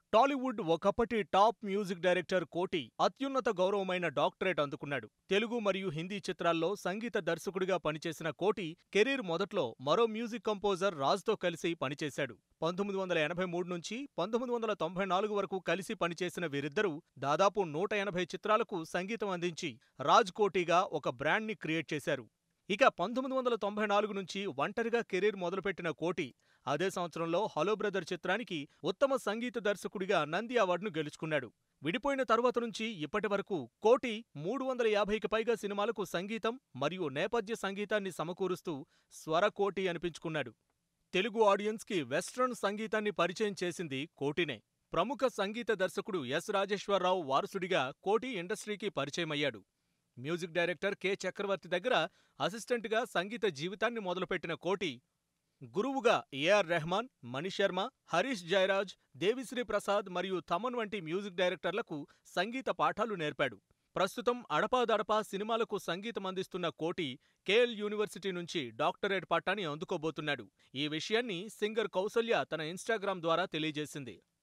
టాలీవుడ్ ఒకప్పటి top music director కోటి అత్యున్నత గౌరవమైన డాక్టరేట్ అందుకున్నాడు తెలుగు మరియు హిందీ చిత్రాల్లో సంగీత దర్శకుడిగా పనిచేసిన కోటి కెరీర్ మొదట్లో మరో మ్యూజిక్ కంపోజర్ రాజ్తో కలిసి పనిచేశాడు పంతొమ్మిది వందల ఎనభై మూడు నుంచి పంతొమ్మిది వందల తొంభై నాలుగు వరకు కలిసి పనిచేసిన వీరిద్దరూ దాదాపు నూట ఎనభై చిత్రాలకు సంగీతం అందించి రాజ్ కోటిగా ఒక బ్రాండ్ని క్రియేట్ చేశారు ఇక పంతొమ్మిది వందల తొంభై నాలుగు నుంచి ఒంటరిగా కెరీర్ మొదలుపెట్టిన కోటి అదే సంవత్సరంలో హలో బ్రదర్ చిత్రానికి ఉత్తమ సంగీత దర్శకుడిగా నంది అవార్డును గెలుచుకున్నాడు విడిపోయిన తరువాత నుంచి ఇప్పటి వరకు కోటి మూడు వందల యాభైకి పైగా సినిమాలకు సంగీతం మరియు నేపథ్య సంగీతాన్ని సమకూరుస్తూ స్వరకోటి అనిపించుకున్నాడు తెలుగు ఆడియన్స్కి వెస్ట్రన్ సంగీతాన్ని పరిచయం చేసింది కోటినే ప్రముఖ సంగీత దర్శకుడు ఎస్ రాజేశ్వరరావు వారసుడిగా కోటి ఇండస్ట్రీకి పరిచయమయ్యాడు మ్యూజిక్ డైరెక్టర్ కె చక్రవర్తి దగ్గర అసిస్టెంట్గా సంగీత జీవితాన్ని మొదలుపెట్టిన కోటి గురువుగా ఏఆర్ రెహమాన్ మణిశర్మ హరీష్ జయరాజ్ దేవిశ్రీ ప్రసాద్ మరియు తమన్ వంటి మ్యూజిక్ డైరెక్టర్లకు సంగీత పాఠాలు నేర్పాడు ప్రస్తుతం అడపాదడపా సినిమాలకు సంగీతం అందిస్తున్న కోటి కేఎల్ యూనివర్సిటీ నుంచి డాక్టరేట్ పట్టాని అందుకోబోతున్నాడు ఈ విషయాన్ని సింగర్ కౌసల్య తన ఇన్స్టాగ్రామ్ ద్వారా తెలియజేసింది